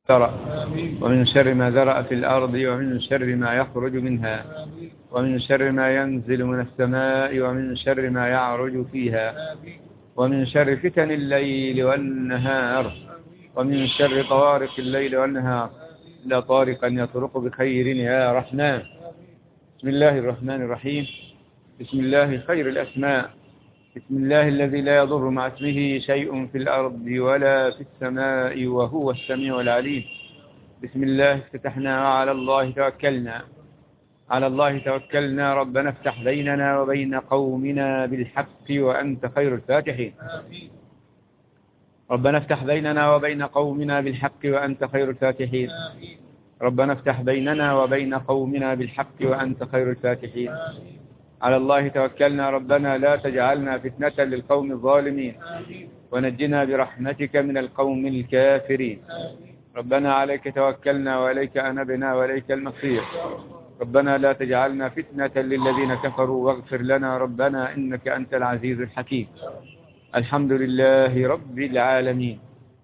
ذرأ ومن شر ما ذرأ في الأرض ومن شر ما يخرج منها ومن شر ما ينزل من السماء ومن شر ما يعرج فيها ومن شر فتن الليل والنهار ومن شر طوارق الليل والنهار لا طارقا يطرق بخير يا رحمن بسم الله الرحمن الرحيم بسم الله خير الأسماء بسم الله الذي لا يضر مع اسمه شيء في الأرض ولا في السماء وهو السميع العليم بسم الله افتتحنا وعلى الله توكلنا على الله توكلنا ربنا افتح بيننا وبين قومنا بالحق وأنت خير الفاتحين ربنا افتح بيننا وبين قومنا بالحق وأنت خير الفاتحين ربنا افتح بيننا وبين قومنا بالحق وأنت خير الفاتحين على الله توكلنا ربنا لا تجعلنا فتنة للقوم الظالمين ونجنا برحمتك من القوم الكافرين ربنا عليك توكلنا وإليك أنبنا وإليك المصير ربنا لا تجعلنا فتنة للذين كفروا واغفر لنا ربنا إنك أنت العزيز الحكيم الحمد لله رب العالمين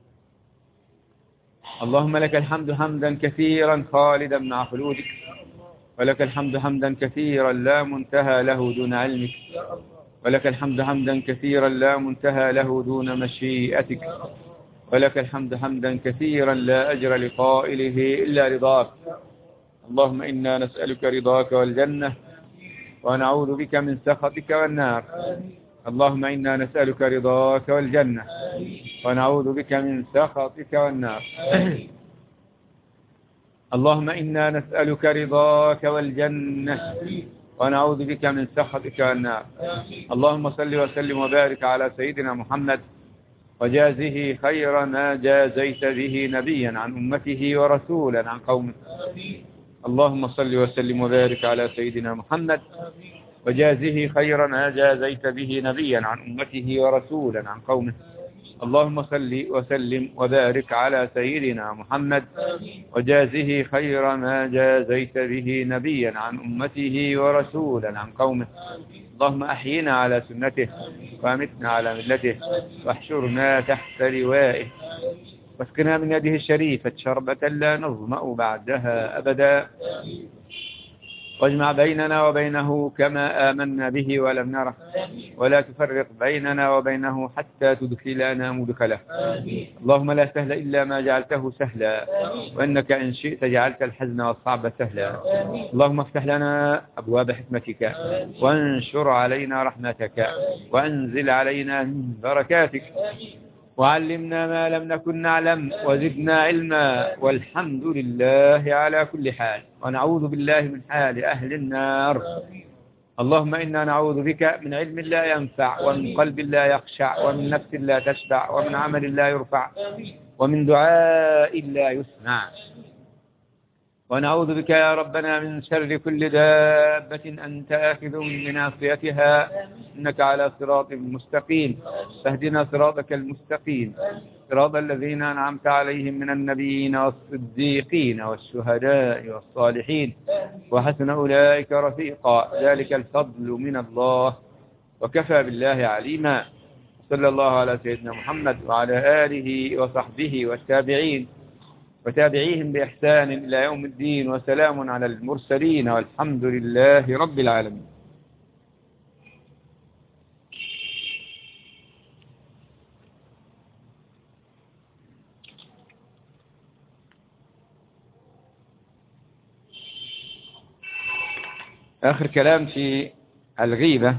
اللهم لك الحمد حمدا كثيرا خالدا مع خلودك ولك الحمد حمدا كثيرا لا منتهى له دون علمك ولك الحمد حمدا كثيرا لا منتهى له دون مشيئتك ولك الحمد حمدا كثيرا لا أجر لقائله إلا رضاك اللهم إنا نسألك رضاك والجنة ونعوذ بك من سخطك والنار اللهم إنا نسألك رضاك والجنة ونعوذ بك من سخطك والنار اللهم إنا نسألك رضاك والجنة ونعوذ بك من سخطك والنار اللهم صل وسلم وبارك على سيدنا محمد وجازه خير ما جازيت به نبيا عن أمته ورسولا عن قومه اللهم صل وسلم وبارك على سيدنا محمد وجازه خيرا ما جازيت به نبيا عن أمته ورسولا عن قومه اللهم صل وسلم وبارك على سيدنا محمد وجازه خير ما جازيت به نبيا عن أمته ورسولا عن قومه اللهم أحينا على سنته وامتنا على ملته واحشرنا تحت لوائه واسقنا من يده الشريفة شربة لا نظمأ بعدها أبدا واجمع بيننا وبينه كما آمنا به ولم نره ولا تفرق بيننا وبينه حتى تدخلنا مدخله اللهم لا سهل إلا ما جعلته سهلا وإنك إن شئت جعلت الحزن والصعب سهلا اللهم افتح لنا أبواب حكمتك وانشر علينا رحمتك وأنزل علينا من بركاتك وعلمنا ما لم نكن نعلم وزدنا علما والحمد لله على كل حال ونعوذ بالله من حال أهل النار اللهم إنا نعوذ بك من علم لا ينفع ومن قلب لا يخشع ومن نفس لا تشبع ومن عمل لا يرفع ومن دعاء لا يسمع ونعوذ بك يا ربنا من شر كل دابة أنت آخذ بناصيتها إنك على صراط مستقيم فاهدنا صراطك المستقيم صراط الذين أنعمت عليهم من النبيين والصديقين والشهداء والصالحين وحسن أولئك رفيقا ذلك الفضل من الله وكفى بالله عليما صلى الله على سيدنا محمد وعلى آله وصحبه والتابعين وتابعيهم بإحسان إلى يوم الدين وسلام على المرسلين والحمد لله رب العالمين آخر كلام في الغيبة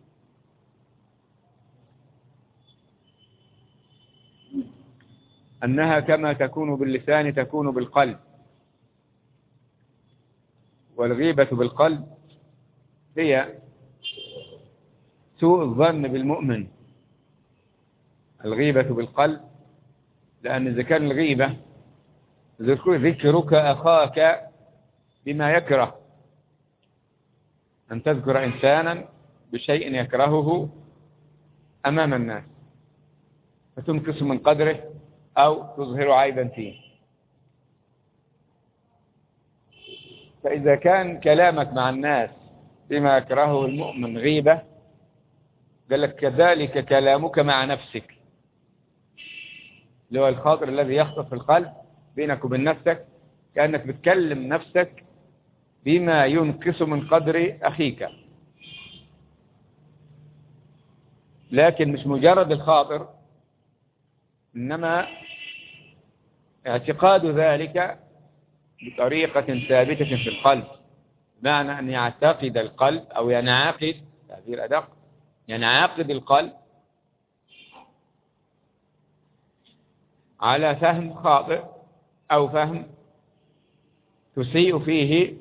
أنها كما تكون باللسان تكون بالقلب والغيبة بالقلب هي سوء الظن بالمؤمن الغيبة بالقلب لأن إذا كان الغيبة ذكرك أخاك بما يكره أن تذكر إنسانا بشيء يكرهه أمام الناس فتنقص من قدره أو تظهر عيبا فيه فإذا كان كلامك مع الناس بما يكرهه المؤمن غيبة قال لك كذلك كلامك مع نفسك اللي هو الخاطر الذي يخطر في القلب بينك وبين نفسك كأنك بتكلم نفسك بما ينقص من قدر أخيك لكن مش مجرد الخاطر إنما اعتقاد ذلك بطريقة ثابتة في القلب معنى أن يعتقد القلب أو ينعقد هذه الأدق ينعقد القلب على فهم خاطئ أو فهم تسيء فيه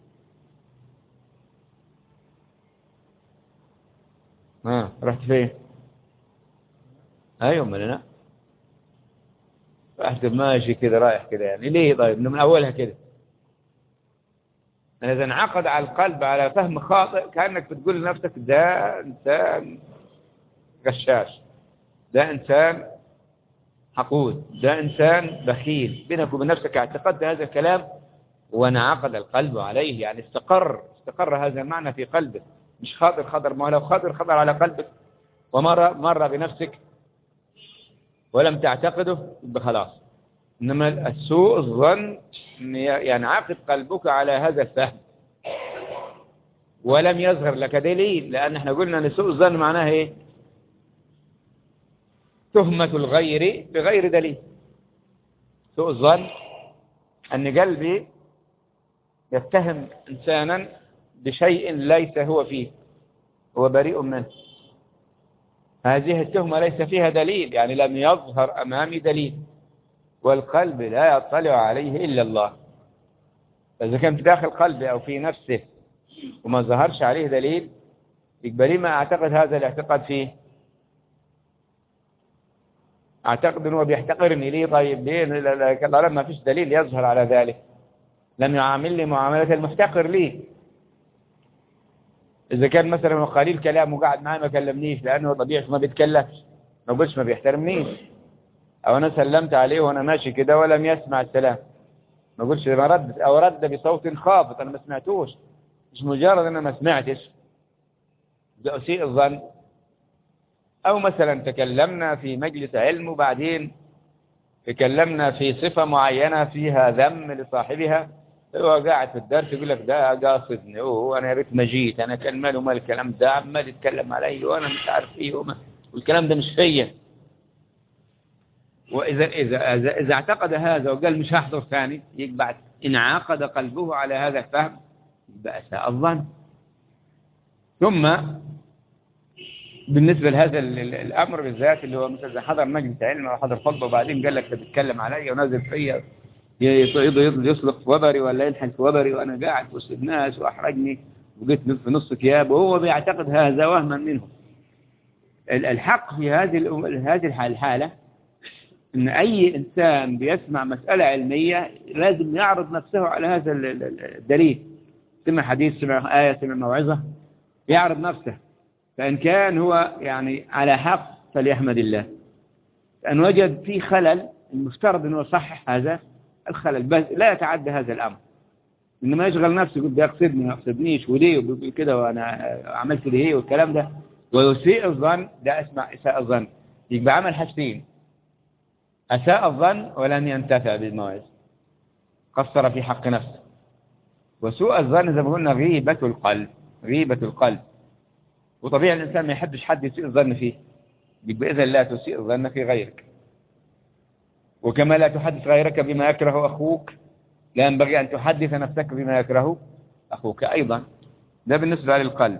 ها رحت فين ايوه ملنا رحت ماشي كده رايح كده يعني ليه طيب من اولها كده إذا انعقد على القلب على فهم خاطئ كأنك بتقول لنفسك ده إنسان غشاش ده إنسان حقود ده إنسان بخيل بينك وبين نفسك اعتقدت هذا الكلام وانعقد القلب عليه يعني استقر استقر هذا المعنى في قلبك مش خاطر خطر ما لو خاطر خطر على قلبك ومر مر بنفسك ولم تعتقده خلاص إنما السوء الظن ينعقد قلبك على هذا الفهم ولم يظهر لك دليل لأن احنا قلنا أن سوء الظن معناه ايه تهمة الغير بغير دليل سوء الظن أن قلبي يتهم إنسانا بشيء ليس هو فيه هو بريء منه هذه التهمة ليس فيها دليل يعني لم يظهر أمامي دليل والقلب لا يطلع عليه إلا الله فإذا كان في داخل قلبه أو في نفسه وما ظهرش عليه دليل يبقى لما أعتقد هذا الاعتقاد فيه أعتقد أنه بيحتقرني ليه طيب ليه لما ما فيش دليل يظهر على ذلك لم يعاملني معاملة المحتقر ليه إذا كان مثلا قليل كلام وقاعد معي ما كلمنيش لأنه طبيعي ما بيتكلمش ما قلتش ما بيحترمنيش أو أنا سلمت عليه وأنا ماشي كده ولم يسمع السلام ما قلتش ما رد أو رد بصوت خافت أنا ما سمعتوش مش مجرد أنا ما سمعتش ده أسيء الظن أو مثلا تكلمنا في مجلس علم وبعدين تكلمنا في صفة معينة فيها ذم لصاحبها هو قاعد في الدرس يقول لك ده قاصدني اوه انا يا ريت ما جيت انا كان ماله مال الكلام ده عمال يتكلم علي وانا مش عارف ايه وما والكلام ده مش فيا واذا اذا اذا, إذا اعتقد هذا وقال مش هحضر ثاني يبقى انعقد قلبه على هذا الفهم يبقى اساء الظن ثم بالنسبة لهذا الأمر بالذات اللي هو مثلا حضر مجلس علم أو حضر خطبة وبعدين قال لك تتكلم علي ونازل فيا يصلق في وبري ولا ينحل في وبري وأنا قاعد وسط الناس وأحرجني وجيت في نص ثياب وهو بيعتقد هذا وهما منه الحق في هذه هذه الحالة ان اي انسان بيسمع مسألة علمية لازم يعرض نفسه على هذا الدليل سمع حديث سمع آية سمع موعظة يعرض نفسه فإن كان هو يعني على حق فليحمد الله فإن وجد في خلل المفترض أنه يصحح هذا الخلل بس لا يتعدى هذا الأمر إنما يشغل نفسه يقول ده يقصدني ما يقصدنيش وليه كده وأنا عملت ليه والكلام ده ويسيء الظن ده اسمع إساء الظن يبقى عمل حاجتين أساء الظن ولم ينتفع بالموعظ قصر في حق نفسه وسوء الظن زي ما قلنا غيبة القلب غيبة القلب وطبيعي الإنسان ما يحبش حد يسيء الظن فيه يبقى إذا لا تسيء الظن في غيرك وكما لا تحدث غيرك بما يكره أخوك لا ينبغي أن تحدث نفسك بما يكره أخوك أيضا ده بالنسبة للقلب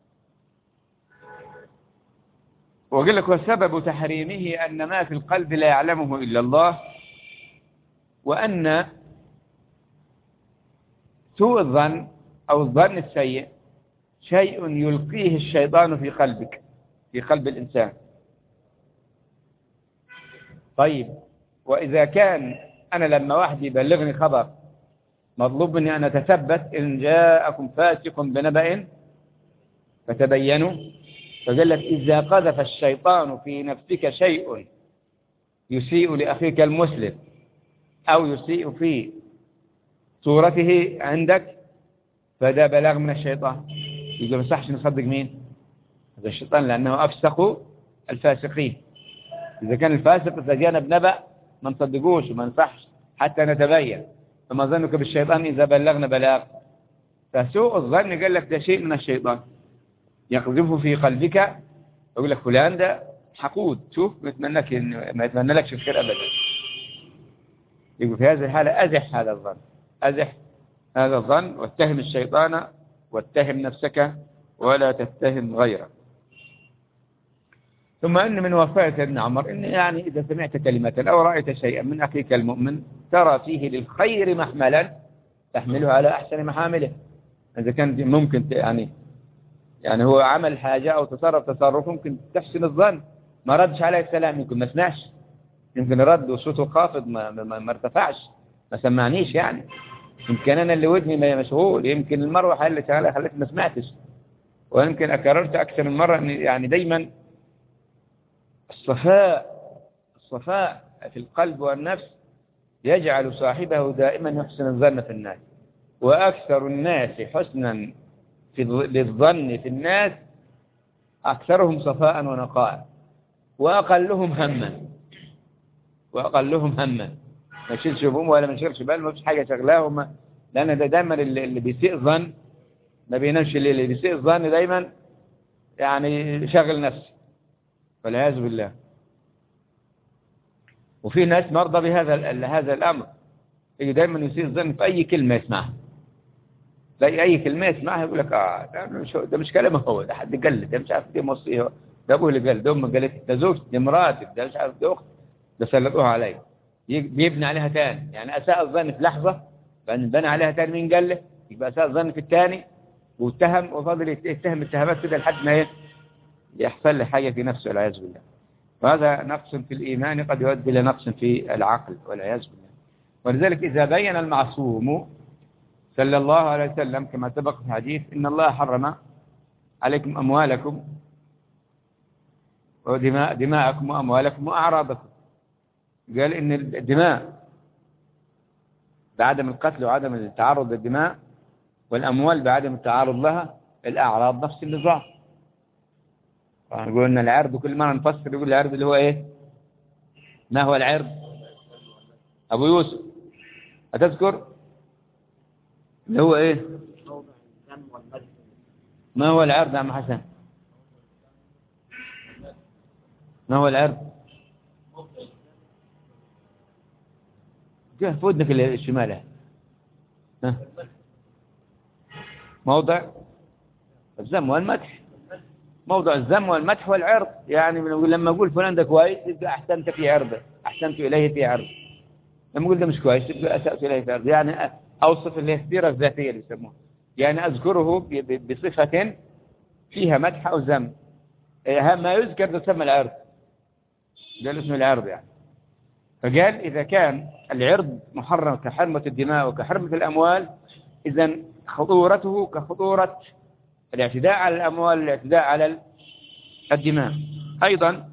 وقال لك وسبب تحريمه أن ما في القلب لا يعلمه إلا الله وأن سوء الظن أو الظن السيء شيء يلقيه الشيطان في قلبك في قلب الإنسان طيب وإذا كان أنا لما واحد يبلغني خبر مطلوب مني أن أتثبت إن جاءكم فاسق بنبأ فتبينوا فقال لك إذا قذف الشيطان في نفسك شيء يسيء لأخيك المسلم أو يسيء في صورته عندك فده بلاغ من الشيطان يقول ما صحش نصدق مين هذا الشيطان لأنه أفسق الفاسقين إذا كان الفاسق إذا جانا بنبأ ما نصدقوش وما نصحش حتى نتبين فما ظنك بالشيطان إذا بلغنا بلاغ فسوء الظن قال لك ده شيء من الشيطان يقذفه في قلبك يقول لك فلان ده حقود شوف ما يتمنى ما يتمنى لكش الخير أبدا يقول في هذه الحالة أزح هذا الظن أزح هذا الظن واتهم الشيطان واتهم نفسك ولا تتهم غيرك ثم أن من وفاة ابن عمر إن يعني إذا سمعت كلمة أو رأيت شيئا من أخيك المؤمن ترى فيه للخير محملا تحمله على أحسن محامله إذا كان ممكن يعني يعني هو عمل حاجة أو تصرف تصرف ممكن تحسن الظن ما ردش عليه السلام يمكن ما سمعش يمكن رد وصوته خافض ما, ما, ما ارتفعش ما سمعنيش يعني يمكن أنا اللي ودني مشغول يمكن المروحة اللي شغالة خلتني ما سمعتش ويمكن أكررت أكثر من مرة يعني دايما الصفاء الصفاء في القلب والنفس يجعل صاحبه دائما يحسن الظن في الناس وأكثر الناس حسنا في للظن في الناس أكثرهم صفاء ونقاء وأقلهم هما وأقلهم هما ما يشيلش هموم ولا ما يشيلش بال ما فيش حاجة شغلاهم لأن ده دايما اللي بيسيء ظن ما بينامش الليل اللي بيسيء الظن دايما يعني شغل نفسه والعياذ بالله وفي ناس مرضى بهذا هذا الأمر يجي دايما يسيء الظن في أي كلمة يسمعها تلاقي أي كلمة يسمعها يقول لك آه ده مش, ده مش كلامه هو ده حد قال ده مش عارف دي مصري ده أبوه اللي قال ده أمه قالت ده زوجتي ده مراتي ده مش عارف ده أخت ده سلطوها علي بيبني عليها تاني يعني أساء الظن في لحظة بنى عليها تاني مين قال له يبقى أساء الظن في الثاني واتهم وفضل يتهم اتهامات كده لحد ما يحصل له حاجة في نفسه والعياذ بالله وهذا نقص في الإيمان قد يؤدي إلى نقص في العقل والعياذ بالله ولذلك إذا بين المعصوم صلى الله عليه وسلم كما سبق في الحديث إن الله حرم عليكم أموالكم ودماء دماءكم وأموالكم وأعراضكم قال إن الدماء بعدم القتل وعدم التعرض للدماء والأموال بعدم التعرض لها الأعراض نفس النظام قلنا العرض كل ما نفسر يقول العرض اللي هو إيه ما هو العرض أبو يوسف أتذكر اللي هو إيه ما هو العرض يا عم حسن ما هو العرض كيف فودنك الشمال ها موضع الذم والمدح موضع الذم والمدح والعرض يعني لما أقول فلان ده كويس يبقى أحسنت في عرضه أحسنت إليه في عرض لما أقول ده مش كويس يبقى أسأت إليه في عرض يعني أوصف اللي السيرة الذاتية اللي يسموها يعني أذكره بصفة فيها مدح أو ذم إيه، ما يذكر تسمى العرض ده اسم العرض يعني فقال إذا كان العرض محرم كحرمة الدماء وكحرمة الأموال إذا خطورته كخطورة الاعتداء على الأموال والاعتداء على الدماء أيضا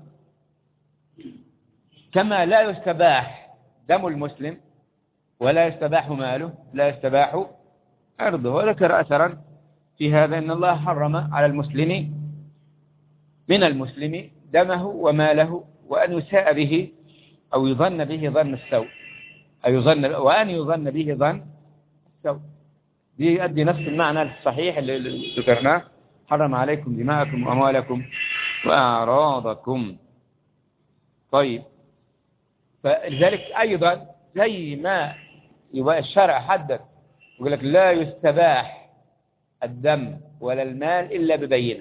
كما لا يستباح دم المسلم ولا يستباح ماله لا يستباح عرضه وذكر أثرا في هذا أن الله حرم على المسلم من المسلم دمه وماله وأن يساء به أو يظن به ظن السوء أو يظن وأن يظن به ظن السوء بيؤدي نفس المعنى الصحيح اللي ذكرناه حرم عليكم دماءكم وأموالكم وأعراضكم طيب فلذلك أيضا زي ما يبقى الشرع حدد يقول لك لا يستباح الدم ولا المال إلا ببينة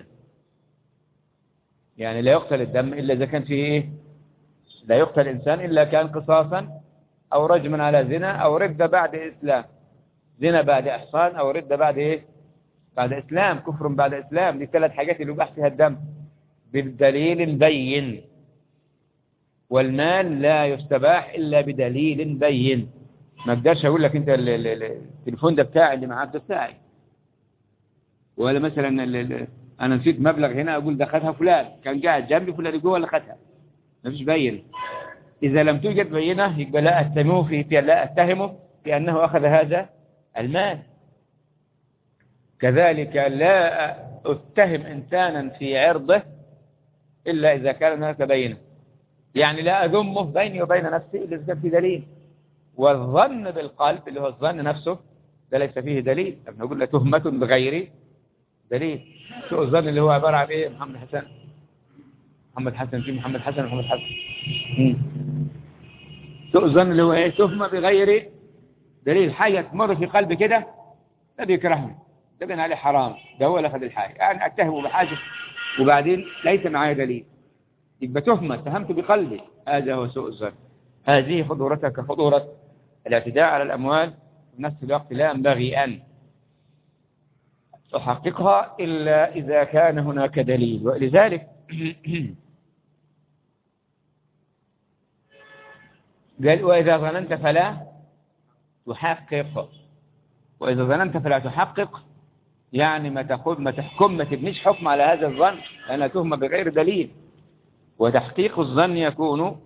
يعني لا يقتل الدم إلا إذا كان فيه إيه لا يقتل إنسان إلا كان قصاصا أو رجما على زنا أو ردة بعد إسلام زنا بعد إحصان أو ردة بعد إيه بعد إسلام كفر بعد إسلام دي ثلاث حاجات اللي يباح فيها الدم بدليل بين والمال لا يستباح إلا بدليل بين ما اقدرش اقول لك انت التليفون ده بتاعي اللي معاك ده بتاعي ولا مثلا انا نسيت مبلغ هنا اقول ده خدها فلان كان قاعد جنبي فلان جوه اللي خدها ما فيش بين اذا لم توجد بينه يبقى لا اتهمه في لا اتهمه في انه اخذ هذا المال كذلك لا اتهم انسانا في عرضه الا اذا كان هناك بينه يعني لا اذمه بيني وبين نفسي الا اذا كان في دليل والظن بالقلب اللي هو الظن نفسه ده ليس فيه دليل لما نقول له تهمة بغير دليل سوء الظن اللي هو عبارة عن ايه محمد حسن محمد حسن في محمد حسن ومحمد حسن مم. سوء الظن اللي هو ايه تهمة بغير دليل حاجة تمر في قلبي كده ده بيكرهني ده بين عليه حرام ده هو اللي اخذ الحاجة يعني اتهمه بحاجة وبعدين ليس معايا دليل يبقى تهمة اتهمت بقلبي هذا هو سوء الظن هذه خطورتها كخطورة الاعتداء على الأموال في نفس الوقت لا ينبغي أن تحققها إلا إذا كان هناك دليل ولذلك قال وإذا ظننت فلا تحقق وإذا ظننت فلا تحقق يعني ما تاخذ ما تحكم ما تبنيش حكم على هذا الظن لأنها تهمة بغير دليل وتحقيق الظن يكون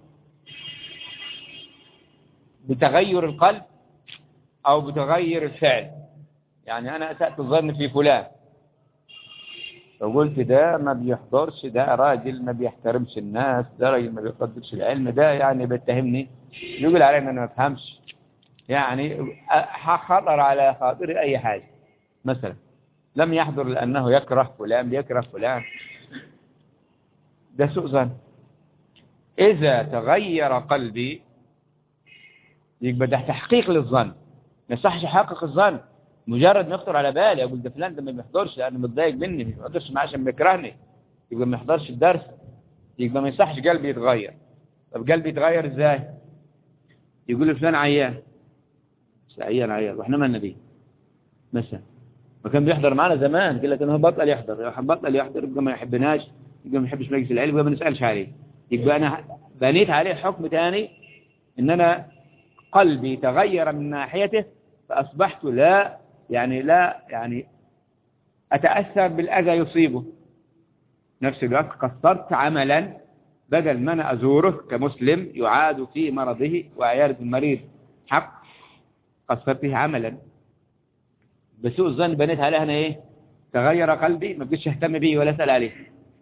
بتغير القلب أو بتغير الفعل يعني أنا أسأت الظن في فلان فقلت ده ما بيحضرش ده راجل ما بيحترمش الناس ده راجل ما بيقدرش العلم ده يعني بيتهمني يقول علي ان انا ما افهمش يعني خطر على خاطري اي حاجه مثلا لم يحضر لانه يكره فلان بيكره فلان ده سوء ظن اذا تغير قلبي يبقى ده تحقيق للظن ما يصحش احقق الظن مجرد ما يخطر على بالي اقول ده فلان ده ما بيحضرش لانه متضايق مني ما بيحضرش معاه عشان بيكرهني يبقى ما يحضرش الدرس يبقى ما يصحش قلبي يتغير طب قلبي يتغير ازاي يقول لي فلان عيان بس عيان عيان واحنا ما النبي مثلا ما كان بيحضر معنا زمان قال لك انه بطل يحضر بطل يحضر يبقى ما يحبناش يبقى ما يحبش مجلس العلم يبقى ما نسالش عليه يبقى انا بنيت عليه حكم ثاني ان انا قلبي تغير من ناحيته فاصبحت لا يعني لا يعني أتأثر بالأذى يصيبه نفس الوقت قصرت عملا بدل ما أنا أزوره كمسلم يعاد في مرضه وعيادة المريض حق قصرت فيه عملا بسوء الظن بنيت عليه أنا إيه تغير قلبي ما بقيتش أهتم به ولا أسأل عليه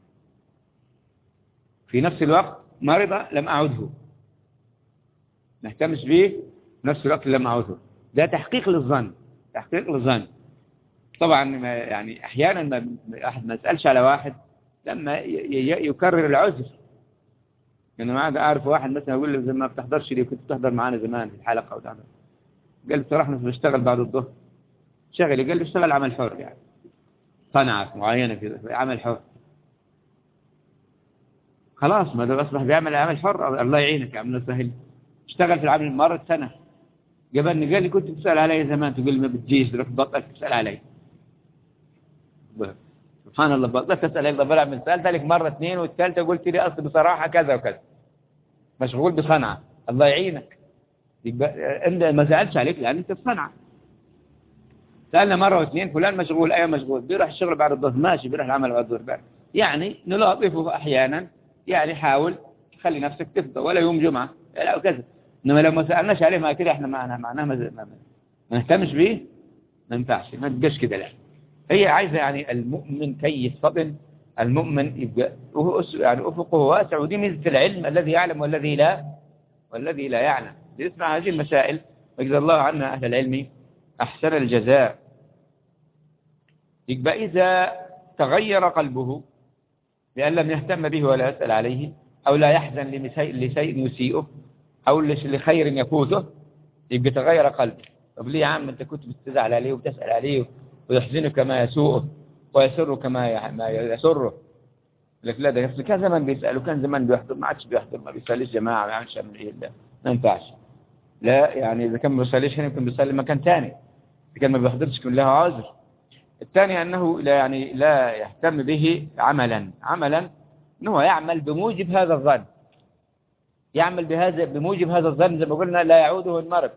في نفس الوقت مرض لم أعده ما اهتمش به في نفس الوقت لم أعده ده تحقيق للظن تحقيق الظن طبعا ما يعني احيانا ما احد ما يسالش على واحد لما يكرر العذر يعني ما عاد اعرف واحد مثلا يقول له زي ما بتحضرش ليه كنت بتحضر معانا زمان في الحلقه وده قال بصراحه انا بشتغل بعد الظهر شغلي قال لي اشتغل عمل حر يعني صنعة معينه في عمل حر خلاص ما ده اصبح بيعمل عمل حر الله يعينك يا عم سهل اشتغل في العمل مرة سنة قبلني قال لي كنت تسأل علي زمان تقول ما بتجيش رحت بطلت تسأل علي سبحان الله بطلت تسأل علي طب من سألت لك مرة اثنين والثالثة قلت لي أصل بصراحة كذا وكذا مشغول بصنعة الله يعينك انت ما سألتش عليك لأن انت بصنعة سألنا مرة واثنين فلان مشغول أيوة مشغول بيروح الشغل بعد الظهر ماشي بيروح العمل بعد الظهر يعني نلاطفه أحيانا يعني حاول خلي نفسك تفضى ولا يوم جمعة لا وكذا انما لو ما سالناش عليه ما كده احنا معناها معناها ما, ما, ما نهتمش بيه ما ينفعش ما تبقاش كده لا هي عايزه يعني المؤمن كي يفطن المؤمن يبقى يعني افقه واسع ودي ميزه العلم الذي يعلم والذي لا والذي لا يعلم يسمع هذه المسائل وجزا الله عنا اهل العلم احسن الجزاء يبقى اذا تغير قلبه لان لم يهتم به ولا يسال عليه او لا يحزن لشيء يسيئه أو لخير يفوته يبقى تغير قلبه طب ليه يا عم أنت كنت بتزعل عليه وبتسأل عليه ويحزنك ما يسوءه ويسرك ما ما يسره لك لا ده كان زمان بيسأل وكان زمان بيحضر ما عادش بيحضر ما بيصليش جماعة ما يعملش من ايه ده ما ينفعش لا يعني إذا كان ما بيصليش هنا يمكن بيصلي مكان ثاني إذا كان ما بيحضرش يكون لها عذر الثاني أنه لا يعني لا يهتم به عملا عملا أنه يعمل بموجب هذا الظن يعمل بهذا بموجب هذا الظن زي ما قلنا لا يعوده المرض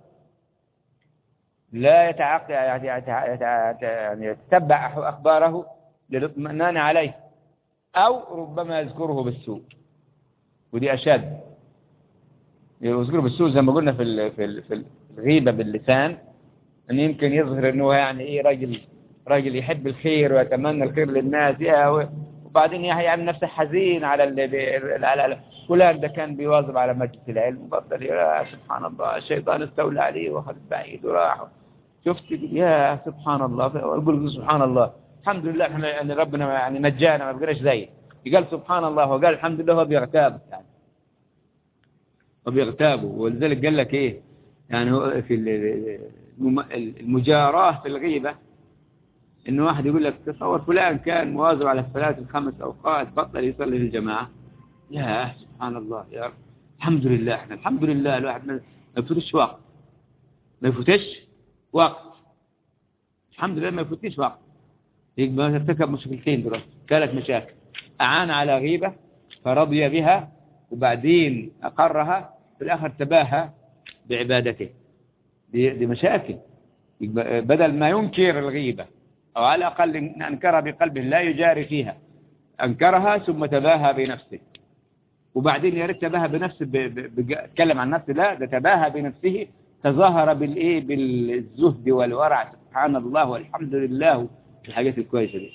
لا يتعق يعني يتتبع أخباره للاطمئنان عليه أو ربما يذكره بالسوء ودي أشد يذكره بالسوء زي ما قلنا في في الغيبة باللسان أن يمكن يظهر أنه يعني إيه راجل راجل يحب الخير ويتمنى الخير للناس وبعدين يعمل نفسه حزين على اللي على فلان ده كان بيواظب على مجلس العلم وبطل يا سبحان الله الشيطان استولى عليه واخذ بعيد وراح شفت يا سبحان الله اقول سبحان الله الحمد لله احنا يعني ربنا يعني نجانا ما بقناش زيه قال سبحان الله وقال الحمد لله هو بيغتاب يعني وبيغتابوا ولذلك قال لك ايه يعني هو في المجاراة في الغيبة انه واحد يقول لك تصور فلان كان مواظب على الصلاة الخمس اوقات بطل يصلي في الجماعة يا سبحان الله يا رب الحمد لله احنا الحمد لله الواحد ما يفوتش وقت ما يفوتش وقت الحمد لله ما يفوتش وقت يبقى ارتكب مشكلتين دلوقتي ثلاث مشاكل أعان على غيبة فرضي بها وبعدين أقرها في الآخر تباهى بعبادته دي, دي مشاكل بدل ما ينكر الغيبة أو على الأقل أنكرها بقلبه لا يجاري فيها أنكرها ثم تباهى بنفسه وبعدين يا ريت تباهى بنفسه اتكلم عن نفسه لا ده تباهى بنفسه تظاهر بالايه بالزهد والورع سبحان الله والحمد لله الحاجات الكويسه دي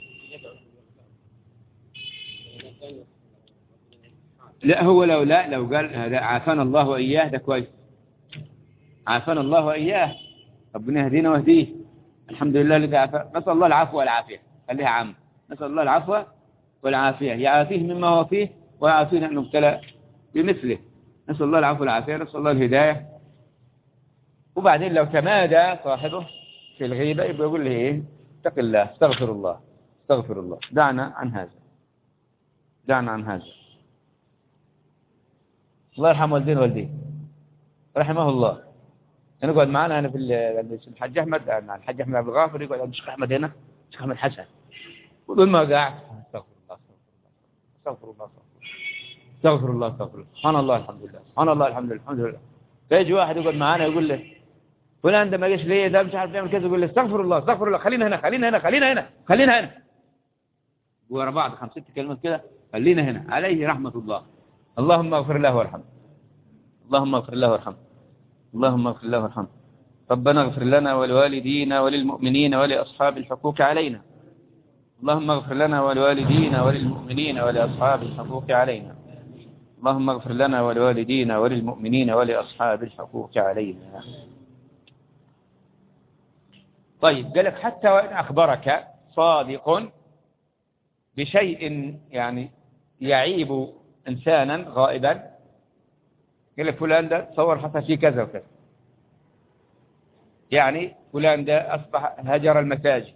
لا هو لو لا لو قال هذا عافانا الله وإياه ده كويس عافانا الله وإياه ربنا يهدينا ويهديه الحمد لله الذي عافى نسأل الله العفو والعافية خليها عام نسأل الله العفو والعافية يعافيه مما هو فيه ويعافينا أن نبتلى بمثله نسأل الله العفو والعافية نسأل الله الهداية وبعدين لو تمادى صاحبه في الغيبة يبقى يقول له ايه اتق الله استغفر الله استغفر الله دعنا عن هذا دعنا عن هذا الله يرحم والدين والدين رحمه الله نقعد معنا هنا في الحاج احمد الحاج احمد عبد الغافر يقعد عند الشيخ احمد هنا الشيخ احمد حسن وطول ما قاعد استغفر الله استغفر الله استغفر الله استغفر الله سبحان الله الحمد لله سبحان الله الحمد لله الحمد لله فيجي واحد يقعد معانا يقول له فلان ده ما جاش ليه ده مش عارف يعمل كذا يقول له استغفر الله استغفر الله خلينا هنا خلينا هنا خلينا هنا خلينا هنا ورا بعض خمس ست كلمات كده خلينا هنا عليه رحمة الله اللهم اغفر له وارحمه اللهم اغفر له وارحمه اللهم اغفر له وارحمه ربنا اغفر لنا ولوالدينا وللمؤمنين ولأصحاب الحقوق علينا اللهم اغفر لنا ولوالدينا وللمؤمنين ولأصحاب الحقوق علينا اللهم اغفر لنا ولوالدينا وللمؤمنين ولأصحاب الحقوق علينا طيب قال لك حتى وإن أخبرك صادق بشيء يعني يعيب إنسانا غائبا قال لك فلان ده تصور حصل فيه كذا وكذا يعني فلان ده أصبح هجر المساجد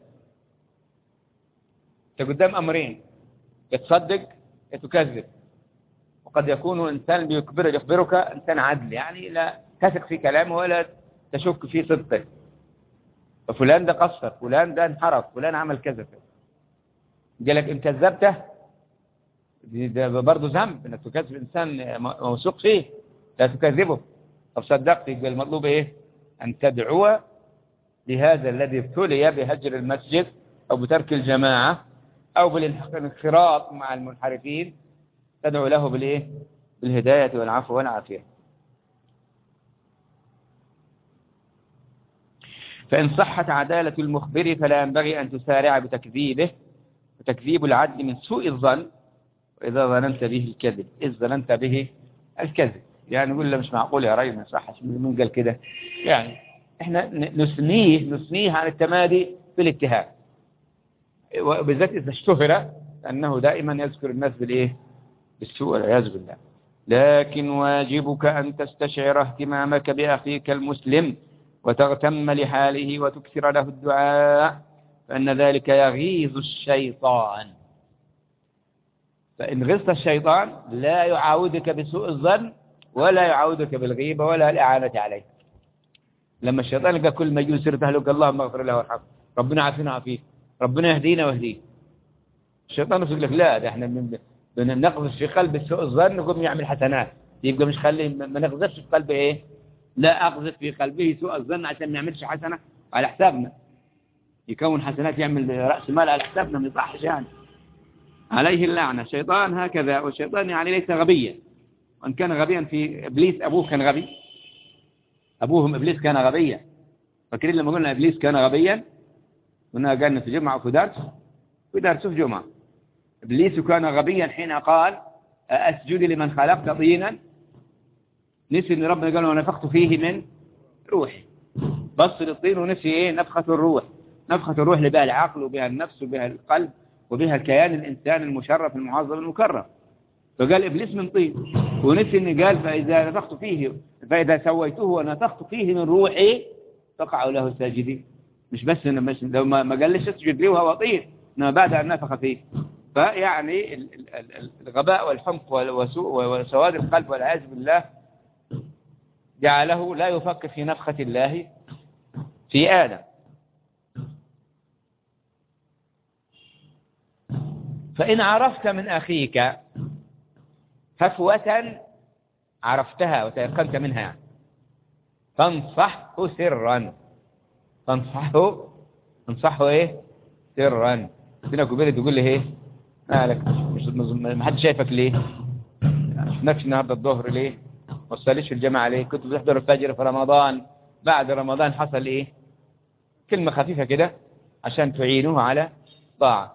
انت قدام أمرين يتصدق يتكذب وقد يكون إنسان بيخبر يخبرك إنسان عدل يعني لا تثق في كلامه ولا تشك في صدقه فلان ده قصر فلان ده انحرف فلان عمل كذا كذا قال لك ان كذبته ده برضه ذنب انك تكذب انسان موثوق فيه لا تكذبه طب صدقت يبقى المطلوب ايه ان تدعو لهذا الذي ابتلي بهجر المسجد او بترك الجماعة او بالانخراط مع المنحرفين تدعو له بالايه بالهداية والعفو والعافية فإن صحت عدالة المخبر فلا ينبغي أن تسارع بتكذيبه وتكذيب العدل من سوء الظن وإذا ظننت به الكذب إذ ظننت به الكذب يعني نقول له مش معقول يا رجل ما يصحش من قال كده يعني احنا نثنيه نثنيه عن التمادي في الاتهام وبالذات إذا اشتهر أنه دائما يذكر الناس بالإيه بالسوء والعياذ بالله لكن واجبك أن تستشعر اهتمامك بأخيك المسلم وتغتم لحاله وتكثر له الدعاء فإن ذلك يغيظ الشيطان فإن غصت الشيطان لا يعاودك بسوء الظن ولا يعاودك بالغيبة ولا الإعانة عليه لما الشيطان يلقى كل ما يجوز سيرته لك اللهم اغفر له وارحمه ربنا عافينا وعافيه ربنا يهدينا ويهديه الشيطان يقول لك لا ده احنا بنقذف في قلب سوء الظن نقوم يعمل حسنات يبقى مش خلي ما نقذفش في قلبه ايه لا أقذف في قلبه سوء الظن عشان ما يعملش حسنة على حسابنا يكون حسنات يعمل رأس مال على حسابنا ما يصحش يعني عليه اللعنة الشيطان هكذا والشيطان يعني ليس غبيا وأن كان غبيا في إبليس أبوه كان غبي أبوهم إبليس كان غبيا فاكرين لما قلنا إبليس كان غبيا قلنا قالنا في جمعة وفي درس في درس في جمعة إبليس كان غبيا حين قال أسجد لمن خلقت طينا نسي ان ربنا قال ونفخت فيه من روحي بص للطين ونسي ايه نفخة الروح نفخة الروح اللي بها العقل وبها النفس وبها القلب وبها الكيان الإنسان المشرف المعظم المكرم فقال إبليس من طين ونسي ان قال فإذا نفخت فيه فإذا سويته ونفخت فيه من روحي فقعوا له ساجدين مش بس إنه مش لو ما ما قالش اسجد لي وهو طين انما بعد أن نفخ فيه فيعني ال- ال- ال- الغباء والحمق والسوء وسواد القلب والعياذ بالله جعله لا يفكر في نفخة الله في آدم فإن عرفت من أخيك هفوة عرفتها وتيقنت منها فانصحه سرا تنصحه تنصحه ايه سرا بينك وبينه تقول لي ايه مالك مش مش- ما حد شايفك ليه ما شفناكش النهارده الظهر ليه ما وصليش في الجامعه ليه كنت بتحضر الفجر في رمضان بعد رمضان حصل ايه كلمه خفيفه كده عشان تعينوه على طاعه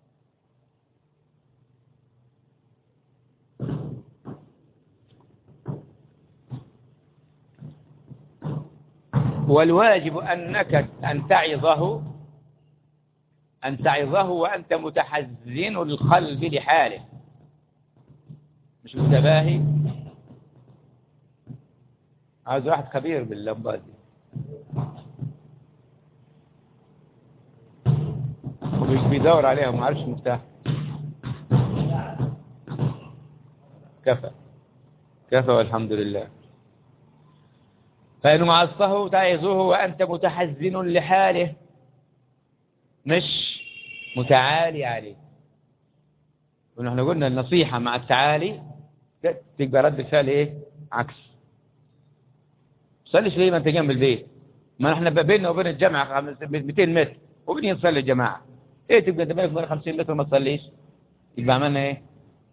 والواجب أنك أن تعظه أن تعظه وأنت متحزن القلب لحاله مش متباهي عاوز واحد خبير باللمبات دي ومش بيدور عليها ما عارفش مفتاح كفى كفى والحمد لله فإن معصه تعظه وأنت متحزن لحاله مش متعالي عليه ونحن قلنا النصيحة مع التعالي تبقى رد الفعل ايه عكس صليش ليه ما انت جنب البيت ما احنا بيننا وبين الجامعة خمس- 200 متر وبنيجي نصلي الجماعة ايه تبقى انت بينك وبين 50 متر ما تصليش يبقى عملنا ايه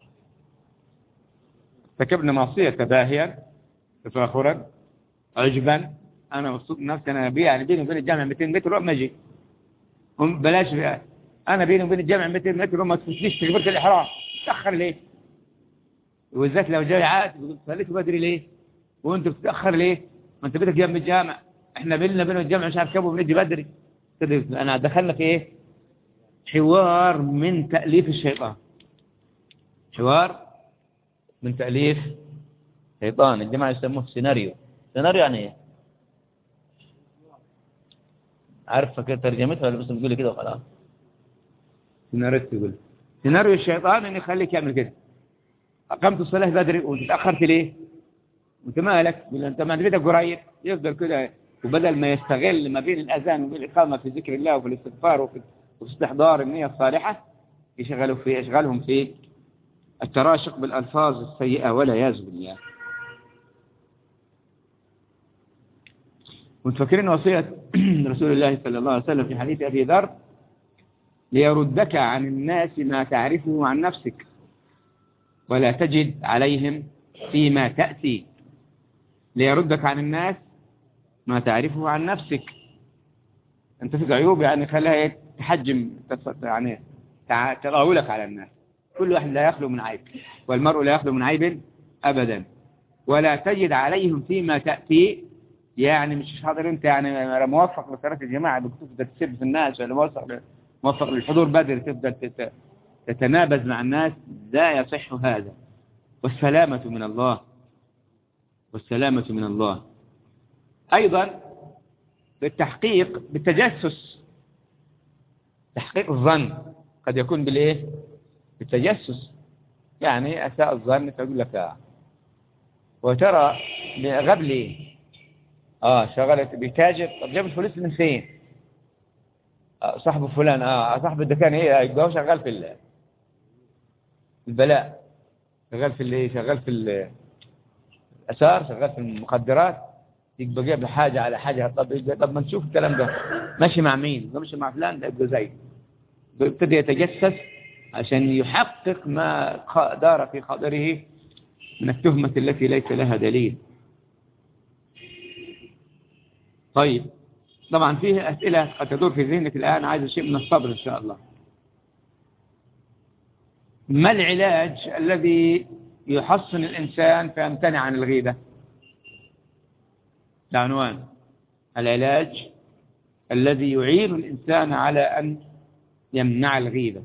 ارتكبنا معصية تباهيا تفاخرا عجبا انا مبسوط بنفسي انا بي يعني بيني وبين الجامعة 200 متر وما اجي هم بلاش بقى. انا بيني وبين الجامعة 200 متر وما تفوتنيش تكبيرة الاحرام تاخر ليه وبالذات لو جاي عاد بتقول صليت بدري ليه وانت بتتاخر ليه ما انت بيتك جنب الجامع احنا بيننا بين الجامع مش عارف كم وبنجي بدري كده انا دخلنا في ايه حوار من تأليف الشيطان حوار من تأليف شيطان الجماعة يسموه سيناريو سيناريو يعني ايه عارف كده ترجمتها ولا بس بتقول لي كده وخلاص سيناريو تقول سيناريو الشيطان انه يخليك يعمل كده أقمت الصلاة بدري وتأخرت ليه وانت مالك يقول انت ما بيتك قريب يفضل كده وبدل ما يستغل ما بين الأذان وبين الإقامة في ذكر الله وفي الاستغفار وفي وفي استحضار النية الصالحة يشغلوا في يشغلهم في التراشق بالألفاظ السيئة ولا يعز بالله وتفكرين وصية رسول الله صلى الله عليه وسلم في حديث أبي ذر ليردك عن الناس ما تعرفه عن نفسك ولا تجد عليهم فيما تأتي ليردك عن الناس ما تعرفه عن نفسك انت فيك عيوب يعني خليها تحجم تص- يعني تع- تطاولك على الناس كل واحد لا يخلو من عيب والمرء لا يخلو من عيب أبدا ولا تجد عليهم فيما تأتي يعني مش حاضر انت يعني موفق لصلاة الجماعة بتفضل تسب في الناس ولا موفق موفق للحضور بدري تفضل تت- تتنابز مع الناس لا يصح هذا والسلامة من الله والسلامة من الله أيضا بالتحقيق بالتجسس تحقيق الظن قد يكون بالإيه بالتجسس يعني أساء الظن تقول لك آه. وترى غاب ليه اه شغلت بتاجر طب جاب الفلوس من فين آه صاحبه فلان اه صاحب الدكان ايه يبقى هو شغال في ال- البلاء شغال في اللي شغال في ال- الأثار شغال في المخدرات يبقى جايب له حاجة على حاجة طب يبقى طب ما نشوف الكلام ده ماشي مع مين يبقى ماشي مع فلان ده يبقى زي يبتدي يتجسس عشان يحقق ما خ- دار في خاطره من التهمة التي ليس لها دليل طيب طبعا فيه أسئلة قد تدور في ذهنك الآن عايز شيء من الصبر إن شاء الله ما العلاج الذي يحصن الإنسان فيمتنع عن الغيبة العنوان العلاج الذي يعين الإنسان على أن يمنع الغيبة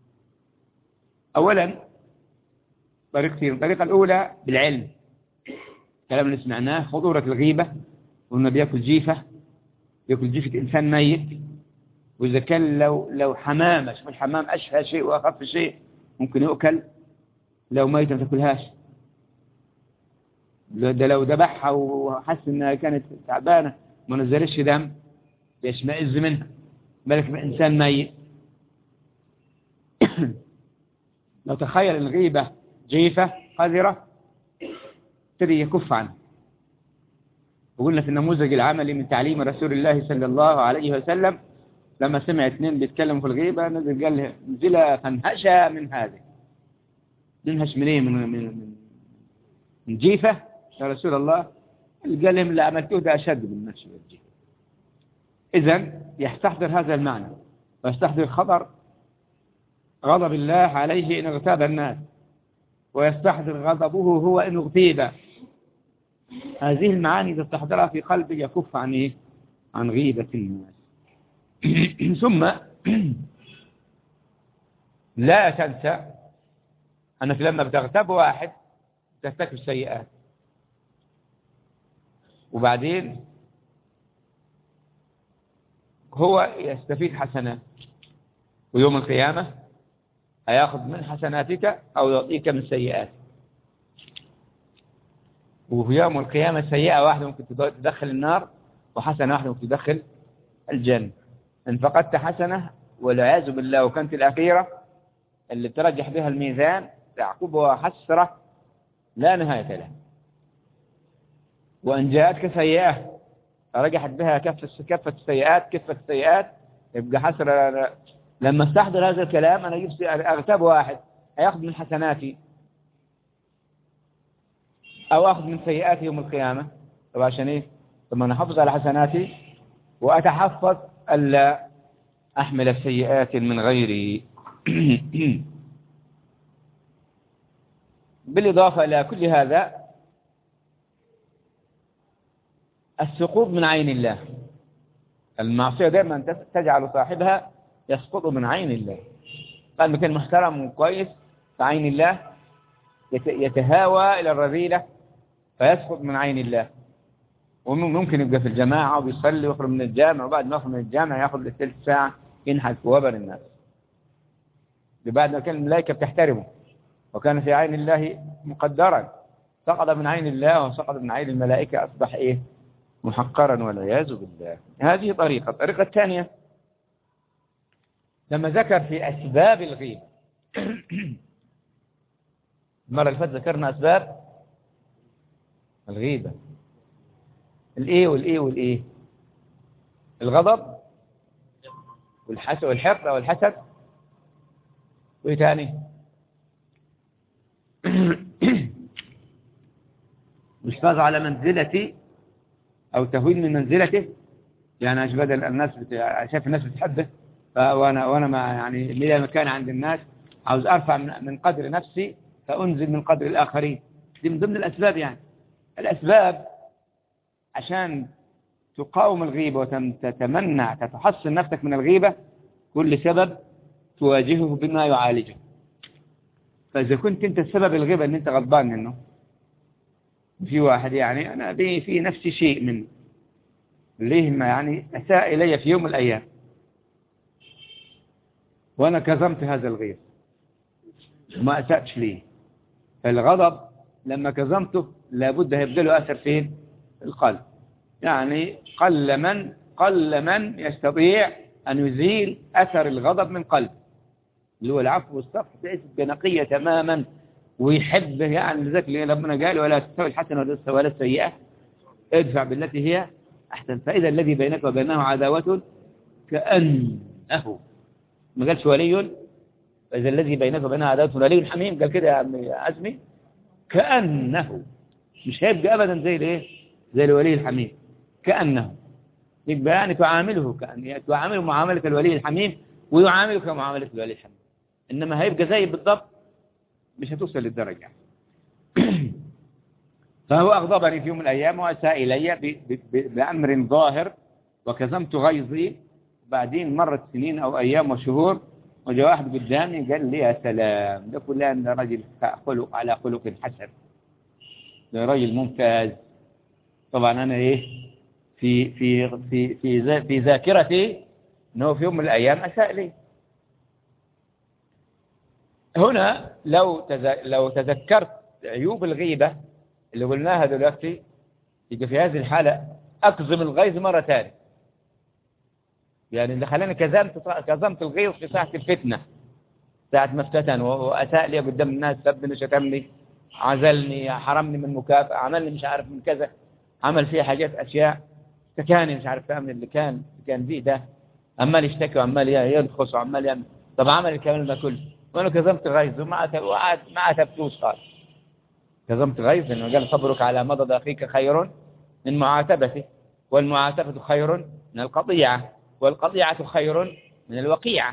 أولا طريقتين الطريقة الأولى بالعلم كلام اللي سمعناه خطورة الغيبة وإنه بياكل جيفة بياكل جيفة إنسان ميت وإذا كان لو لو حمامة شوف الحمام أشهى شيء وأخف شيء ممكن يؤكل لو ميتة ما تاكلهاش ده لو ذبحها وحس إنها كانت تعبانة ما نزلش دم يشمئز منها بالك من إنسان ميت لو تخيل الغيبة جيفة قذرة ابتدي يكف عنه وقلنا في النموذج العملي من تعليم رسول الله صلى الله عليه وسلم لما سمع اثنين بيتكلموا في الغيبة نزل قال له انزل فانهشا من هذه ننهش من ايه من من من جيفة يا رسول الله قال لهم اللي عملتوه ده أشد من النهش والجيفة إذا يستحضر هذا المعنى ويستحضر خبر غضب الله عليه إن اغتاب الناس ويستحضر غضبه هو إن اغتيب هذه المعاني إذا استحضرها في قلبه يكف عن إيه؟ عن غيبة الناس ثم لا تنسى أنك لما بتغتاب واحد ترتكب سيئات وبعدين هو يستفيد حسنات ويوم القيامة هياخذ من حسناتك أو يعطيك من سيئاتك وفي يوم القيامة سيئة واحدة ممكن تدخل النار وحسنة واحدة ممكن تدخل الجنة إن فقدت حسنة والعياذ بالله وكانت الأخيرة اللي ترجح بها الميزان تعقبها حسرة لا نهاية لها وإن جاءتك سيئة رجحت بها كفة كفة السيئات كفة السيئات يبقى حسرة لما استحضر هذا الكلام أنا أجيب أغتاب واحد هياخذ من حسناتي أو أخذ من سيئاتي يوم القيامة طب عشان إيه ثم أنا أحافظ على حسناتي وأتحفظ ألا أحمل سيئات من غيري بالإضافة إلى كل هذا السقوط من عين الله المعصية دائما تجعل صاحبها يسقط من عين الله قال مكان محترم وكويس في عين الله يتهاوى إلى الرذيلة فيسقط من عين الله وممكن يبقى في الجماعة وبيصلي ويخرج من الجامع وبعد ما يخرج من الجامع ياخذ له ثلث ساعة ينحت في وبر الناس بعد ما كان الملائكة بتحترمه وكان في عين الله مقدرا سقط من عين الله وسقط من عين الملائكة أصبح إيه محقرا والعياذ بالله هذه طريقة الطريقة الثانية لما ذكر في أسباب الغيبة المرة اللي فاتت ذكرنا أسباب الغيبة الإيه والإيه والإيه الغضب والحسد والحقد والحسد وإيه تاني الحفاظ على منزلتي أو تهوين من منزلته يعني عشان بدل الناس بت... شايف الناس بتحبه وانا وانا ما يعني لي مكان عند الناس عاوز ارفع من قدر نفسي فانزل من قدر الاخرين دي من ضمن الاسباب يعني الاسباب عشان تقاوم الغيبة وتتمنع تتحصن نفسك من الغيبة كل سبب تواجهه بما يعالجه فإذا كنت أنت السبب الغيبة أن أنت غضبان منه في واحد يعني أنا بي في نفسي شيء منه ليه ما يعني أساء إلي في يوم من الأيام وأنا كظمت هذا الغير وما أسأتش ليه فالغضب لما كظمته لابد هيبدأ له أثر فين القلب يعني قل من قل من يستطيع أن يزيل أثر الغضب من قلب اللي هو العفو والصفح تحس بنقية تماما ويحب يعني لذلك اللي ربنا قال ولا تستوي الحسنة ولا السيئة ادفع بالتي هي أحسن فإذا الذي بينك وبينه عداوة كأنه ما قالش ولي فإذا الذي بينك وبينه عداوة ولي حميم قال كده يا عم عزمي كأنه مش هيبقى أبدا زي الايه زي الولي الحميم كأنه يبقى يعني تعامله كأن تعامله معاملة الولي الحميم ويعاملك معاملة الولي الحميم إنما هيبقى زي بالضبط مش هتوصل للدرجة فهو أغضبني في يوم من الأيام وأساء إلي ب- ب- ب- بأمر ظاهر وكظمت غيظي بعدين مرت سنين أو أيام وشهور وجاء واحد قدامي قال لي يا سلام ده فلان ده رجل خلق على خلق حسن ده رجل ممتاز طبعا أنا إيه في في في في ذا- في ذاكرتي أنه في يوم من الأيام أساء لي هنا لو تذ- لو تذكرت عيوب الغيبة اللي قلناها دلوقتي يبقى في هذه الحالة أكظم الغيظ مرة ثانية يعني اللي خلاني كظمت كظمت الغيظ في ساعة الفتنة ساعة ما افتتن و- وأساء لي قدام الناس سبني شتمني عزلني حرمني من مكافأة عملني مش عارف من كذا عمل فيها حاجات أشياء اشتكاني مش عارف من اللي كان كان فيه ده عمال يشتكي وعمال ينخص وعمال يعمل طب عمل الكلام ده كله وانا كظمت غيظ وما أت- وقعد ما أتبتوش خالص كظمت غيظ لأنه قال صبرك على مضض أخيك خير من معاتبته والمعاتبة خير من القطيعة والقطيعة خير من الوقيعة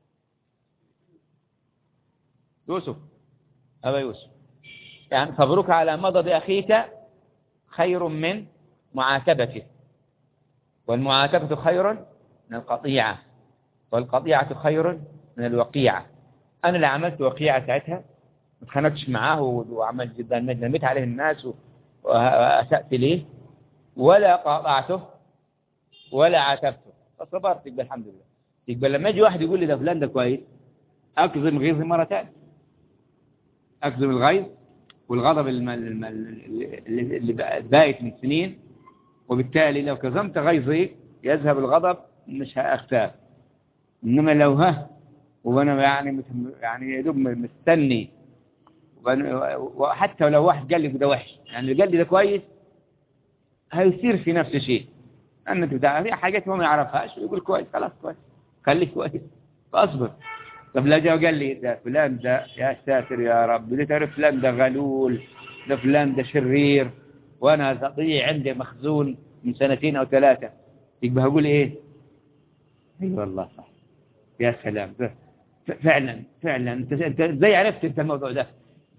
يوسف أبا يوسف يعني صبرك على مضض أخيك خير من معاتبته والمعاتبة خير من القطيعة والقطيعة خير من الوقيعة أنا اللي عملت وقيعة ساعتها ما اتخانقتش معاه وعملت جدا نميت عليه الناس و- وأسأت ليه ولا قاطعته ولا عاتبته فصبرت يبقى الحمد لله يبقى لما يجي واحد يقول لي ده فلان ده كويس أكظم غيظي مرة ثانية أكظم الغيظ والغضب الم- الم- اللي اللي بقى- بايت من سنين وبالتالي لو كظمت غيظي يذهب الغضب مش هأختار إنما لو ها وأنا يعني مت- يعني يا دوب مستني وأنا- وحتى لو واحد قال لي ده وحش يعني اللي قال لي ده كويس هيصير في نفس الشيء أن تبدأ في حاجات هو ما يعرفهاش ويقول كويس خلاص كويس خليك كويس فأصبر طب لا جاء قال لي ده فلان ده يا ساتر يا رب ده تعرف فلان ده غلول ده فلان ده شرير وأنا تضيع عندي مخزون من سنتين أو ثلاثة يبقى هقول إيه اي والله صح يا سلام ف- فعلا فعلا انت انت ازاي عرفت انت الموضوع ده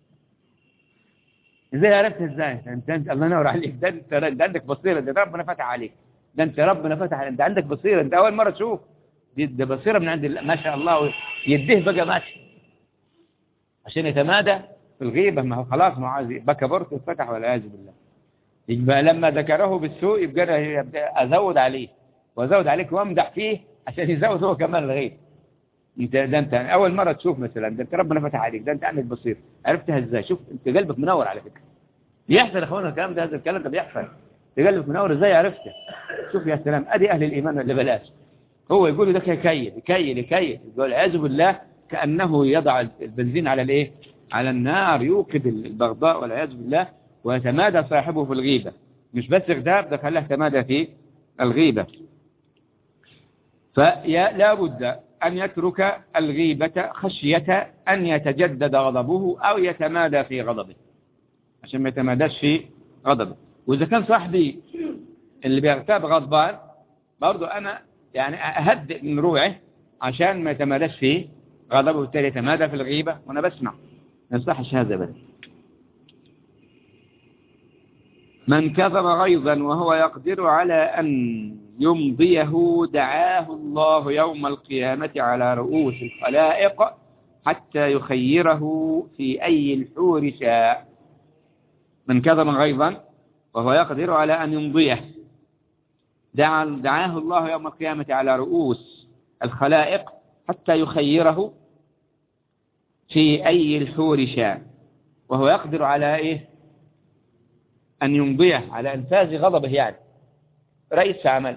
ازاي عرفت ازاي انت, انت الله ينور عليك ده انت ده عندك بصيره ده ربنا فتح عليك ده انت ربنا فتح عليك. انت عندك بصيره انت اول مره تشوف دي ده بصيره من عند الله ما شاء الله يديه بقى ماشي عشان يتمادى في الغيبه ما هو خلاص ما هو عايز يبقى كبرت وفتح والعياذ بالله يبقى لما ذكره بالسوء يبقى أنا يبدأ ازود عليه وازود عليك وامدح فيه عشان يزود هو كمان الغيب انت ده انت اول مره تشوف مثلا ده انت ربنا فتح عليك ده انت عندك بصير عرفتها ازاي شوف انت قلبك منور على فكره بيحصل يا اخوانا الكلام ده هذا الكلام ده بيحصل انت قلبك منور ازاي عرفته شوف يا سلام ادي اهل الايمان اللي بلاش هو يقول ده يكيل يكيل يكيل يقول اعوذ بالله كانه يضع البنزين على الايه على النار يوقد البغضاء والعياذ بالله ويتمادى صاحبه في الغيبه مش بس اغتاب ده خلاه تمادى في الغيبه فلا بد أن يترك الغيبة خشية أن يتجدد غضبه أو يتمادى في غضبه عشان ما يتماداش في غضبه وإذا كان صاحبي اللي بيغتاب غضبان برضو أنا يعني أهدئ من روعه عشان ما يتماداش في غضبه وبالتالي يتمادى في الغيبة وأنا بسمع ما يصحش هذا بس من كظم غيظا وهو يقدر على أن يمضيه دعاه الله يوم القيامة على رؤوس الخلائق حتى يخيره في أي الحور شاء من كظم غيظا وهو يقدر على أن يمضيه دعا دعاه الله يوم القيامة على رؤوس الخلائق حتى يخيره في أي الحور شاء وهو يقدر على إيه أن يمضيه على إنفاذ غضبه يعني رئيس عمل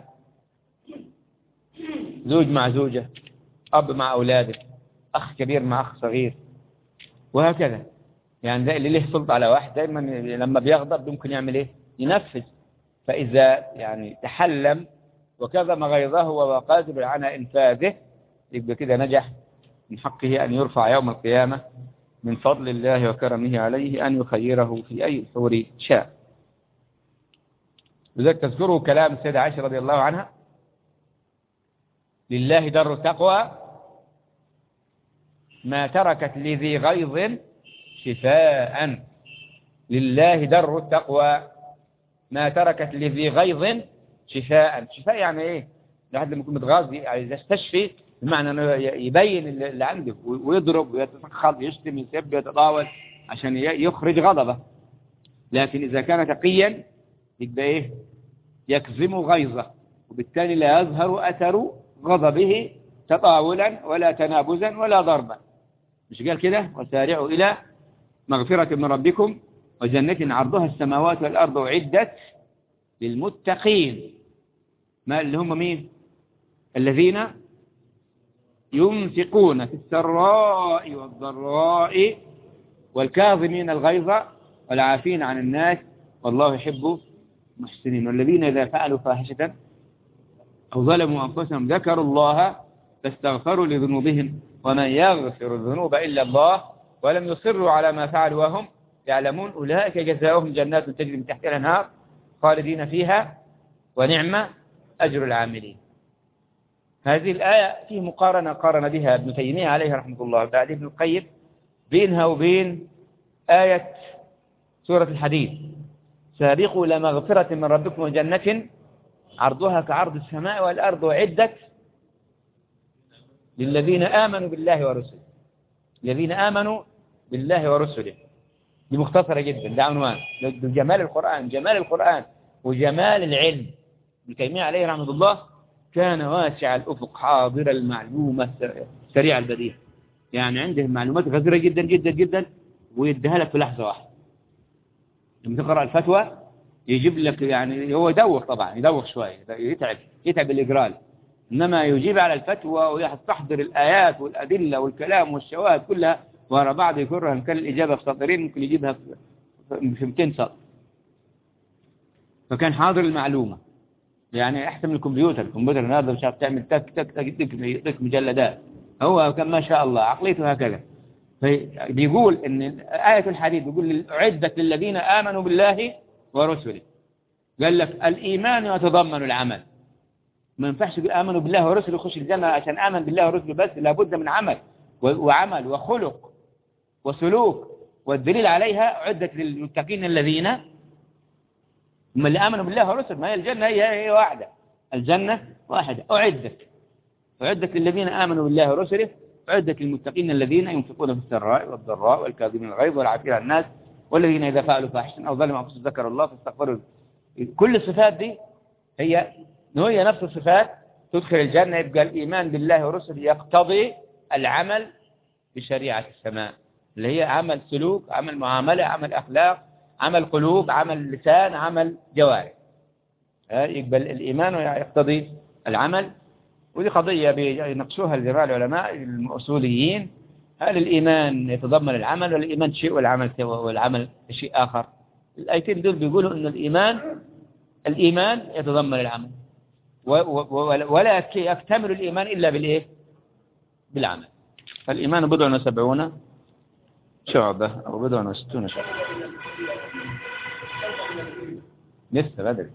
زوج مع زوجة أب مع أولاده أخ كبير مع أخ صغير وهكذا يعني ده اللي له سلطة على واحد دايما لما بيغضب ممكن يعمل إيه ينفذ فإذا يعني تحلم وكظم غيظه وهو قادر على إنفاذه يبقى كده نجح من حقه أن يرفع يوم القيامة من فضل الله وكرمه عليه أن يخيره في أي حور شاء لذلك تذكروا كلام السيدة عائشة رضي الله عنها لله در التقوى ما تركت لذي غيظ شفاء لله در التقوى ما تركت لذي غيظ شفاء شفاء يعني ايه الواحد لما يكون متغاظ يعني يستشفي بمعنى انه يبين اللي عنده ويضرب ويتفخض يشتم يسب يتطاول عشان يخرج غضبه لكن إذا كان تقيا يبقى إيه يكظم غيظه وبالتالي لا يظهر أثر غضبه تطاولا ولا تنابزا ولا ضربا مش قال كده وسارعوا إلى مغفرة من ربكم وجنة عرضها السماوات والأرض عدت للمتقين ما اللي هم مين الذين ينفقون في السراء والضراء والكاظمين الغيظ والعافين عن الناس والله يحب المحسنين والذين إذا فعلوا فاحشة أو ظلموا أنفسهم ذكروا الله فاستغفروا لذنوبهم ومن يغفر الذنوب إلا الله ولم يصروا على ما فعلوا وهم يعلمون أولئك جزاؤهم جنات تجري من تحتها الأنهار خالدين فيها ونعم أجر العاملين هذه الآية فيه مقارنة قارن بها ابن تيمية عليه رحمة الله بعد ابن القيم بينها وبين آية سورة الحديد سابقوا إلى مغفرة من ربكم وجنة عرضها كعرض السماء والأرض وعدت للذين آمنوا بالله ورسله الذين آمنوا بالله ورسله دي مختصرة جدا ده عنوان جمال القرآن جمال القرآن وجمال العلم ابن تيمية عليه رحمة الله كان واسع الأفق حاضر المعلومة سريع البديهة يعني عنده معلومات غزيرة جدا جدا جدا ويديها لك في لحظة واحدة لما تقرأ الفتوى يجيب لك يعني هو يدوخ طبعا يدوخ شوية يتعب يتعب الإجرال إنما يجيب على الفتوى ويستحضر الآيات والأدلة والكلام والشواهد كلها ورا بعض يكرها إن كان الإجابة في سطرين ممكن يجيبها في 200 سطر فكان حاضر المعلومة يعني أحسن من الكمبيوتر الكمبيوتر هذا مش عارف تعمل تك تك تك تك مجلدات هو كان ما شاء الله عقليته هكذا بيقول ان آية الحديث بيقول أعدت للذين آمنوا بالله ورسله قال لك الإيمان يتضمن العمل ما ينفعش يقول آمنوا بالله ورسله يخش الجنة عشان آمن بالله ورسله بس لابد من عمل وعمل وخلق وسلوك والدليل عليها عدت للمتقين الذين هم اللي آمنوا بالله ورسله ما هي الجنة هي, هي واحدة الجنة واحدة أعدت أعدت للذين آمنوا بالله ورسله عدة المتقين الذين ينفقون في السراء والضراء والكاظمين الغيظ والعافين عن الناس والذين إذا فعلوا فاحشة أو ظلموا أنفسهم ذكروا الله فاستغفروا كل الصفات دي هي هي نفس الصفات تدخل الجنة يبقى الإيمان بالله ورسله يقتضي العمل بشريعة السماء اللي هي عمل سلوك عمل معاملة عمل أخلاق عمل قلوب عمل لسان عمل جوارح يقبل الإيمان يقتضي العمل ودي قضية بيناقشوها الجماعة العلماء الأصوليين هل الإيمان يتضمن العمل ولا الإيمان شيء والعمل والعمل شيء آخر الآيتين دول بيقولوا أن الإيمان الإيمان يتضمن العمل ولا يكتمل الإيمان إلا بالإيه بالعمل فالإيمان بضع وسبعون شعبة أو بضع وستون شعبة لسه بدري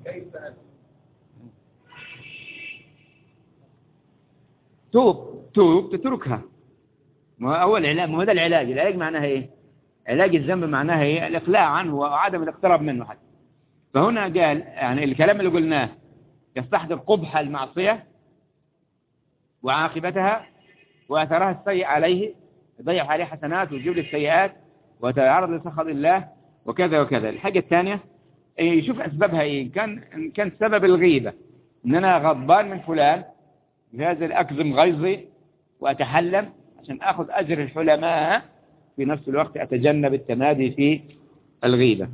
توب توب تتركها ما أول علاج ما هو ده العلاج العلاج معناها إيه علاج الذنب معناها إيه الإقلاع عنه وعدم الاقتراب منه حتى فهنا قال يعني الكلام اللي قلناه يستحضر قبح المعصية وعاقبتها وأثرها السيء عليه يضيع عليه حسنات ويجيب له السيئات ويتعرض لسخط الله وكذا وكذا الحاجة الثانية يشوف أسبابها إيه كان إن كان سبب الغيبة إن أنا غضبان من فلان بهذا الأكظم غيظي وأتحلم عشان أخذ أجر الحلماء في نفس الوقت أتجنب التمادي في الغيبة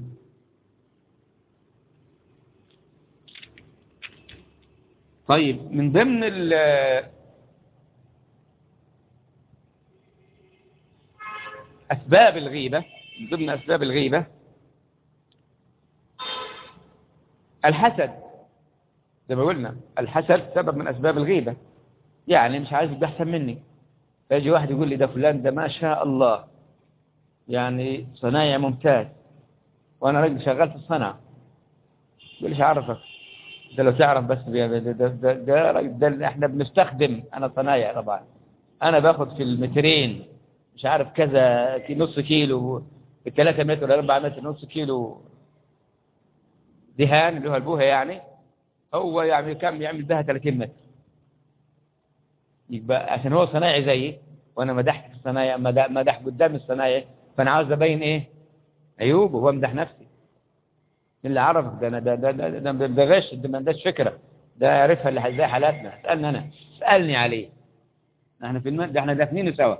طيب من ضمن أسباب الغيبة من ضمن أسباب الغيبة الحسد زي ما قلنا الحسد سبب من أسباب الغيبة يعني مش عايز يبقى أحسن مني فيجي واحد يقول لي ده فلان ده ما شاء الله يعني صنايع ممتاز وأنا راجل شغال في الصنعة يقول ليش أعرفك ده لو تعرف بس ده, ده, ده, ده, ده, ده احنا بنستخدم أنا صنايع طبعا أنا باخد في المترين مش عارف كذا نص كيلو الثلاثة متر ولا أربعة متر نص كيلو دهان اللي هو البوهة يعني هو يعني كم يعمل بها 30 متر يبقى عشان هو صنايعي زيي وانا مدحت في الصنايع مدح, مدح قدام الصنايعي فانا عاوز ابين ايه عيوب وهو مدح نفسي اللي عرف ده انا ده ده ده, ده, ده, ده غش ده ما عندهاش فكره ده عرفها اللي زي حالاتنا اسالني انا اسالني عليه احنا في الم... ده احنا دافنينه سوا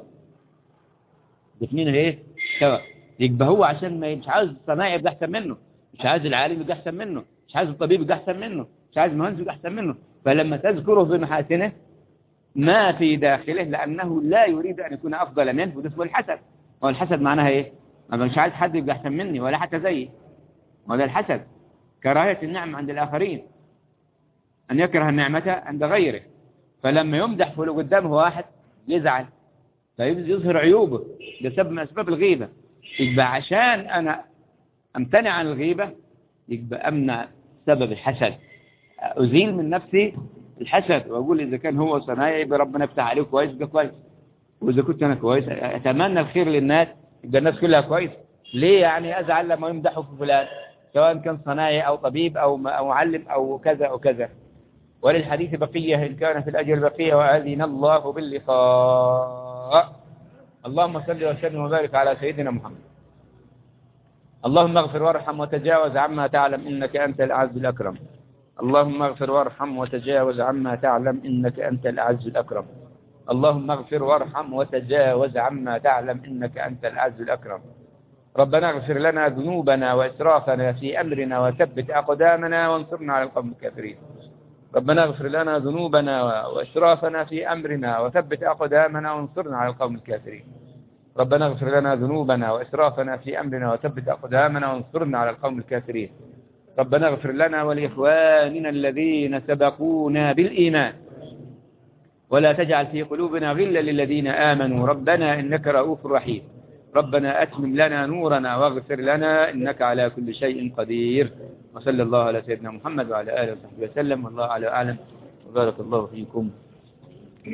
دافنينه ايه سوا يبقى هو عشان ما مش عاوز الصنايعي يبقى احسن منه مش عايز العالم يبقى احسن منه مش عايز الطبيب يبقى احسن منه مش عايز المهندس يبقى احسن منه فلما تذكره بمحاسنه ما في داخله لأنه لا يريد أن يكون أفضل منه وده اسمه الحسد هو الحسد معناها إيه؟ أنا مش عايز حد يبقى أحسن مني ولا حتى زيي وده الحسد كراهية النعم عند الآخرين أن يكره النعمة عند غيره فلما يمدح فلو قدامه واحد يزعل فيظهر عيوبه ده سبب من أسباب الغيبة يبقى عشان أنا أمتنع عن الغيبة يبقى أمنع سبب الحسد أزيل من نفسي الحسد وأقول إذا كان هو صنايعي يبقى ربنا يفتح عليه كويس يبقى كويس وإذا كنت أنا كويس أتمنى الخير للناس يبقى الناس كلها كويس ليه يعني أزعل لما يمدحوا في فلان سواء كان صنايعي أو طبيب أو أو معلم أو كذا أو كذا وللحديث بقية إن كان في الأجل بقية وأذن الله باللقاء اللهم صل وسلم وبارك على سيدنا محمد اللهم اغفر وارحم وتجاوز عما تعلم إنك أنت الأعز الأكرم اللهم اغفر وارحم وتجاوز عما تعلم إنك أنت الأعز الأكرم اللهم اغفر وارحم وتجاوز عما تعلم إنك أنت الأعز الأكرم ربنا اغفر لنا ذنوبنا وإسرافنا في أمرنا وثبت أقدامنا وانصرنا على القوم الكافرين ربنا اغفر لنا ذنوبنا وإسرافنا في أمرنا وثبت أقدامنا وانصرنا على القوم الكافرين ربنا اغفر لنا ذنوبنا وإسرافنا في أمرنا وثبت أقدامنا وانصرنا على القوم الكافرين ربنا اغفر لنا ولإخواننا الذين سبقونا بالإيمان ولا تجعل في قلوبنا غلا للذين آمنوا ربنا إنك رؤوف رحيم ربنا أتمم لنا نورنا واغفر لنا إنك على كل شيء قدير وصلى الله على سيدنا محمد وعلى آله وصحبه وسلم والله على أعلم وبارك الله فيكم